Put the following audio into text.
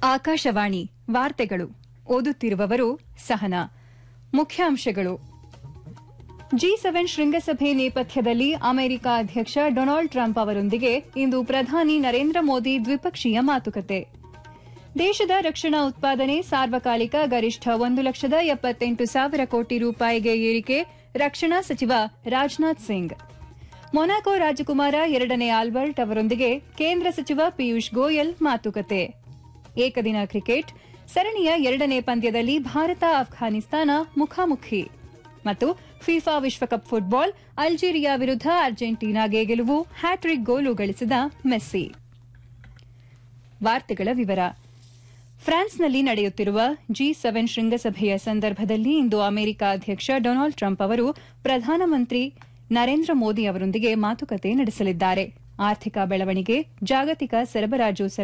ಆಕಾಶವಾಣಿ ವಾರ್ತೆಗಳು ಓದುತ್ತಿರುವವರು ಸಹನಾ ಮುಖ್ಯಾಂಶಗಳು ಜಿ ಸೆವೆನ್ ಶೃಂಗಸಭೆ ನೇಪಥ್ಯದಲ್ಲಿ ಅಮೆರಿಕ ಅಧ್ಯಕ್ಷ ಡೊನಾಲ್ಡ್ ಟ್ರಂಪ್ ಅವರೊಂದಿಗೆ ಇಂದು ಪ್ರಧಾನಿ ನರೇಂದ್ರ ಮೋದಿ ದ್ವಿಪಕ್ಷೀಯ ಮಾತುಕತೆ ದೇಶದ ರಕ್ಷಣಾ ಉತ್ಪಾದನೆ ಸಾರ್ವಕಾಲಿಕ ಗರಿಷ್ಠ ಒಂದು ಲಕ್ಷದ ಎಪ್ಪತ್ತೆಂಟು ಸಾವಿರ ಕೋಟಿ ರೂಪಾಯಿಗೆ ಏರಿಕೆ ರಕ್ಷಣಾ ಸಚಿವ ರಾಜನಾಥ್ ಸಿಂಗ್ ಮೊನಾಕೋ ರಾಜಕುಮಾರ ಎರಡನೇ ಆಲ್ಬರ್ಟ್ ಅವರೊಂದಿಗೆ ಕೇಂದ್ರ ಸಚಿವ ಪಿಯೂಷ್ ಗೋಯಲ್ ಮಾತುಕತೆ ಏಕದಿನ ಕ್ರಿಕೆಟ್ ಸರಣಿಯ ಎರಡನೇ ಪಂದ್ಯದಲ್ಲಿ ಭಾರತ ಅಫ್ಘಾನಿಸ್ತಾನ ಮುಖಾಮುಖಿ ಮತ್ತು ಫಿಫಾ ವಿಶ್ವಕಪ್ ಫುಟ್ಬಾಲ್ ಅಲ್ಜೀರಿಯಾ ವಿರುದ್ಧ ಅರ್ಜೆಂಟೀನಾಗೆ ಗೆಲುವು ಹ್ಯಾಟ್ರಿಕ್ ಗೋಲು ಗಳಿಸಿದ ಮೆಸ್ಸಿ ವಾರ್ತೆಗಳ ವಿವರ ಫ್ರಾನ್ಸ್ನಲ್ಲಿ ನಡೆಯುತ್ತಿರುವ ಜಿ ಸೆವೆನ್ ಶೃಂಗಸಭೆಯ ಸಂದರ್ಭದಲ್ಲಿ ಇಂದು ಅಮೆರಿಕ ಅಧ್ಯಕ್ಷ ಡೊನಾಲ್ಡ್ ಟ್ರಂಪ್ ಅವರು ಪ್ರಧಾನಮಂತ್ರಿ ನರೇಂದ್ರ ಮೋದಿ ಅವರೊಂದಿಗೆ ಮಾತುಕತೆ ನಡೆಸಲಿದ್ದಾರೆ ಆರ್ಥಿಕ ಬೆಳವಣಿಗೆ ಜಾಗತಿಕ ಸರಬರಾಜು